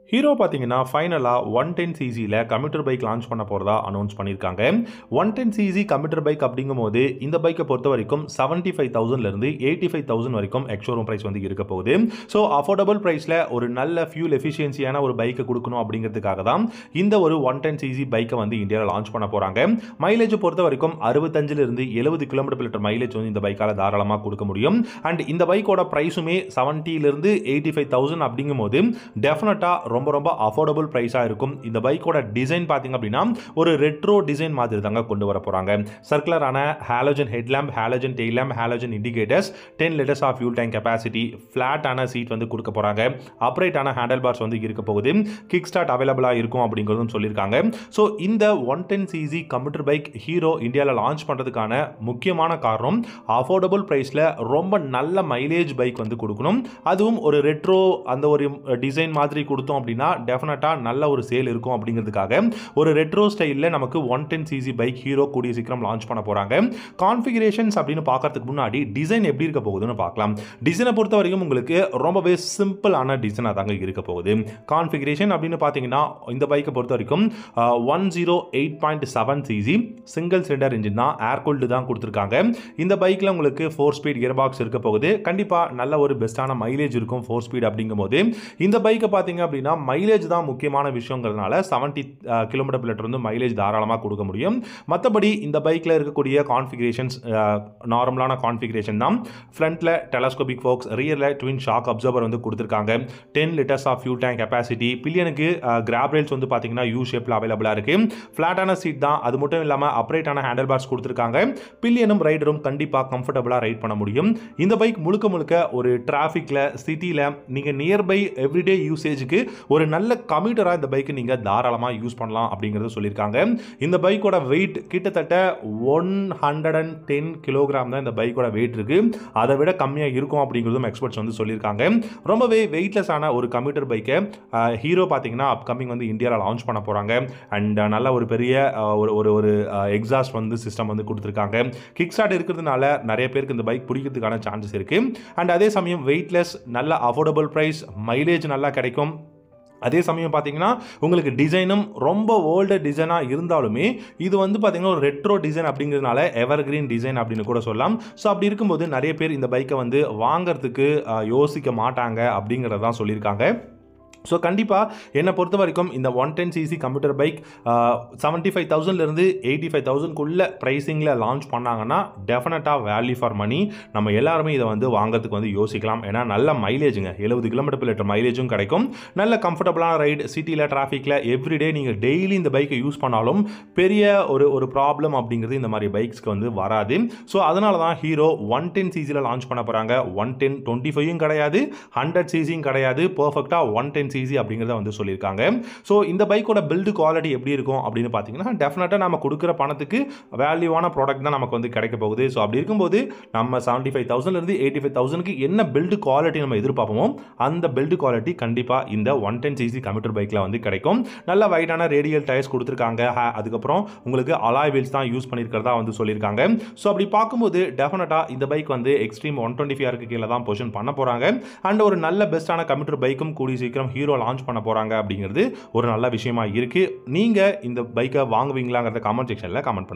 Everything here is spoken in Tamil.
ஹீரோ பார்த்தீங்கன்னா ஃபைனலாக ஒன் டென் சிசியில் கம்ப்யூட்டர் பைக் லான்ச் பண்ண போகிறதா அனௌன்ஸ் பண்ணியிருக்காங்க one ten CC computer bike அப்படிங்கும் போது இந்த பைக்கை பொறுத்த வரைக்கும் செவன்ட்டி ஃபைவ் தௌசண்ட்லேருந்து எயிட்டி ஃபைவ் தௌசண்ட் வரைக்கும் எக்ஷோரூம் ப்ரைஸ் வந்து இருக்க போகுது ஸோ அஃபோர்டபுள் ப்ரைஸில் ஒரு நல்ல ஃபியூல் எஃபிஷியன்சியான ஒரு பைக்கை கொடுக்கணும் அப்படிங்கிறதுக்காக தான் இந்த ஒரு ஒன் டென் சிசி பைக்கை வந்து இந்தியாவில் லான்ச் பண்ண போகிறாங்க மைலேஜ் பொறுத்த வரைக்கும் அறுபத்தஞ்சிலிருந்து எழுபது கிலோமீட்டர் லிட்டர் மைலேஜ் வந்து இந்த பைக்கால் தாராளமாக கொடுக்க முடியும் அண்ட் இந்த பைக்கோட ப்ரைஸுமே செவன்ட்டிலிருந்து எயிட்டி ஃபைவ் தௌசண்ட் அப்படிங்கும் போது டெஃபினட்டாக ரொம்ப ரொம்ப அஃபோர்டபுள் ப்ரைஸாக இருக்கும் இந்த பைக்கோட டிசைன் பார்த்தீங்க அப்படின்னா ஒரு ரெட்ரோ டிசைன் மாதிரி தாங்க கொண்டு வர போகிறாங்க சர்க்குலரான halogen headlamp halogen tail lamp halogen indicators ten litres of fuel tank capacity ஃப்ளாட்டான சீட் வந்து கொடுக்க போகிறாங்க அப்ரைட்டான ஹேண்டல் பார்ஸ் வந்து இருக்க போகுது கிக் ஸ்டார்ட் அவைலபிளாக இருக்கும் அப்படிங்கிறதும் சொல்லியிருக்காங்க ஸோ இந்த one ten CC computer bike Hero இந்தியாவில் லான்ச் பண்ணுறதுக்கான முக்கியமான காரணம் அஃபோர்டபுள் ப்ரைஸில் ரொம்ப நல்ல மைலேஜ் பைக் வந்து கொடுக்கணும் அதுவும் ஒரு ரெட்ரோ அந்த ஒரு டிசைன் மாதிரி கொடுத்தோம் அப்படின்னா டெஃபினட்டாக நல்ல ஒரு சேல் இருக்கும் அப்படிங்கிறதுக்காக ஒரு ரெட்ரோ ஸ்டைலில் நமக்கு one ten CC bike Hero கூடிய சீக்கிரம் லான்ச் பண்ண போகிறாங்க கான்ஃபிகரேஷன்ஸ் அப்படின்னு பார்க்கறதுக்கு முன்னாடி டிசைன் எப்படி இருக்க போகுதுன்னு பார்க்கலாம் டிசைனை பொறுத்த வரைக்கும் உங்களுக்கு ரொம்பவே சிம்பிளான டிசைனாக தாங்க இருக்க போகுது கான்ஃபிகரேஷன் அப்படின்னு பார்த்தீங்கன்னா இந்த பைக்கை பொறுத்த வரைக்கும் one zero eight point seven CC single cylinder engine தான் ஏர் கூல்டு தான் கொடுத்துருக்காங்க இந்த பைக்கில் உங்களுக்கு ஃபோர் ஸ்பீட் கியர் பாக்ஸ் இருக்க போகுது கண்டிப்பாக நல்ல ஒரு பெஸ்ட்டான மைலேஜ் இருக்கும் ஃபோர் ஸ்பீட் அப்படிங்கும்போது இந்த பைக்கை பார்த்தீங்க அப்படின்னா மைலேஜ் தான் முக்கியமான விஷயங்கிறதுனால செவன்ட்டி கிலோமீட்டர் லிட்டர் வந்து மைலேஜ் தாராளமாக கொடுக்க முடியும் மற்றபடி இந்த பைக்கில் இருக்கக்கூடிய கான்ஃபிகரேஷன்ஸ் நார்மலான கான்ஃபிகரேஷன் தான் ஃப்ரண்ட்டில் டெலஸ்கோபிக் ஃபோக்ஸ் ரியரில் ட்வின் ஷாக் அப்சர்வர் வந்து கொடுத்துருக்காங்க ten litres of fuel tank capacity பில்லியனுக்கு கிராப் ரேல்ஸ் வந்து பார்த்தீங்கன்னா யூ ஷேப்பில் அவைலபிளாக இருக்குது ஃப்ளாட்டான சீட் தான் அது மட்டும் இல்லாமல் அப்ரைட்டான ஹேண்டல் பார்ஸ் கொடுத்துருக்காங்க பில்லியனும் ரைடரும் கண்டிப்பாக கம்ஃபர்டபுளாக ரைட் பண்ண முடியும் இந்த பைக் முழுக்க முழுக்க ஒரு டிராஃபிக்கில் சிட்டியில் நீங்கள் நியர்பை எவ்ரிடே யூசேஜுக்கு ஒரு நல்ல கம்யூட்டராக இந்த பைக்கு நீங்கள் தாராளமாக யூஸ் பண்ணலாம் அப்படிங்கிறத சொல்லியிருக்காங்க இந்த பைக்கோட வெயிட் கிட்டத்தட்ட one hundred and ten kilogram தான் இந்த பைக்கோட வெயிட் இருக்குது அதை விட கம்மியாக இருக்கும் அப்படிங்கிறதும் எக்ஸ்பர்ட்ஸ் வந்து சொல்லியிருக்காங்க ரொம்பவே வெயிட்லெஸ்ஸான ஒரு கம்ப்யூட்டர் பைக்கை ஹீரோ பார்த்தீங்கன்னா அப்கமிங் வந்து இந்தியாவில் லான்ச் பண்ண போகிறாங்க அண்ட் நல்ல ஒரு பெரிய ஒரு ஒரு ஒரு எக்ஸாஸ்ட் வந்து சிஸ்டம் வந்து கொடுத்துருக்காங்க கிக் ஸ்டார்ட் இருக்கிறதுனால நிறைய பேருக்கு இந்த பைக் பிடிக்கிறதுக்கான சான்சஸ் இருக்குது அண்ட் அதே சமயம் வெயிட்லெஸ் நல்ல அஃபோர்டபுள் ப்ரைஸ் மைலேஜ் நல்லா கிடைக்கும் அதே சமயம் பார்த்தீங்கன்னா உங்களுக்கு டிசைனும் ரொம்ப ஓல்டு டிசைனாக இருந்தாலுமே இது வந்து பார்த்தீங்கன்னா ஒரு ரெட்ரோ டிசைன் அப்படிங்கிறதுனால எவர் கிரீன் டிசைன் அப்படின்னு கூட சொல்லலாம் ஸோ அப்படி இருக்கும்போது நிறைய பேர் இந்த பைக்கை வந்து வாங்கிறதுக்கு யோசிக்க மாட்டாங்க அப்படிங்கிறதான் சொல்லியிருக்காங்க ஸோ கண்டிப்பாக என்னை பொறுத்த வரைக்கும் இந்த one ten CC computer bike seventy five தௌசண்ட்லேருந்து எயிட்டி ஃபைவ் தௌசண்ட்குள்ளே ப்ரைஸிங்கில் லான்ச் பண்ணாங்கன்னா டெஃபினட்டாக வேல்யூ ஃபார் மணி நம்ம எல்லாருமே இதை வந்து வாங்குறதுக்கு வந்து யோசிக்கலாம் ஏன்னா நல்ல மைலேஜுங்க எழுபது கிலோமீட்டர் லிட்டர் மைலேஜும் கிடைக்கும் நல்ல கம்ஃபர்டபுளான ரைடு சிட்டியில் டிராஃபிக்கில் எவ்ரிடே நீங்கள் டெய்லி இந்த பைக்கை யூஸ் பண்ணாலும் பெரிய ஒரு ஒரு ப்ராப்ளம் அப்படிங்கிறது இந்த மாதிரி பைக்ஸ்க்கு வந்து வராது ஸோ அதனால தான் ஹீரோ ஒன் டென் சிசியில் லான்ச் பண்ண போகிறாங்க ஒன் டென் டுவெண்ட்டி ஃபைவும் கிடையாது ஹண்ட்ரட் சிசியும் கிடையாது பர்ஃபெக்டாக ஒன் டென் சிசி அப்படிங்கிறத வந்து சொல்லியிருக்காங்க ஸோ இந்த பைக்கோட பில்டு குவாலிட்டி எப்படி இருக்கும் அப்படின்னு பார்த்தீங்கன்னா டெஃபினட்டாக நம்ம கொடுக்குற பணத்துக்கு வேல்யூவான ப்ராடக்ட் தான் நமக்கு வந்து கிடைக்க போகுது ஸோ அப்படி இருக்கும்போது நம்ம செவன்ட்டி ஃபைவ் தௌசண்ட்லேருந்து எயிட்டி ஃபைவ் தௌசண்ட்க்கு என்ன பில்டு குவாலிட்டி நம்ம எதிர்பார்ப்போமோ அந்த பில்டு குவாலிட்டி கண்டிப்பாக இந்த ஒன் டென் சிசி கம்ப்யூட்டர் பைக்கில் வந்து கிடைக்கும் நல்ல வைடான ரேடியல் டயர்ஸ் கொடுத்துருக்காங்க அதுக்கப்புறம் உங்களுக்கு அலாய் வீல்ஸ் தான் யூஸ் பண்ணியிருக்கிறதா வந்து சொல்லியிருக்காங்க ஸோ அப்படி பார்க்கும்போது டெஃபினட்டாக இந்த பைக் வந்து எக்ஸ்ட்ரீம் ஒன் டுவெண்ட்டி ஃபைவ் கீழே தான் பொசிஷன் பண்ண போகிறாங்க அண்ட் ஒரு நல்ல பெஸ்ட்டான கம்ப்யூட்டர் பைக்கும் கூடிய சீக்கிரம் ஹீரோ லான்ச் பண்ண போகிறாங்க அப்படிங்கிறது ஒரு நல்ல விஷயமா இருக்குது நீங்கள் இந்த பைக்கை வாங்குவீங்களாங்கிறத கமெண்ட் செக்ஷனில் கமெண்ட் பண்ணுங்கள்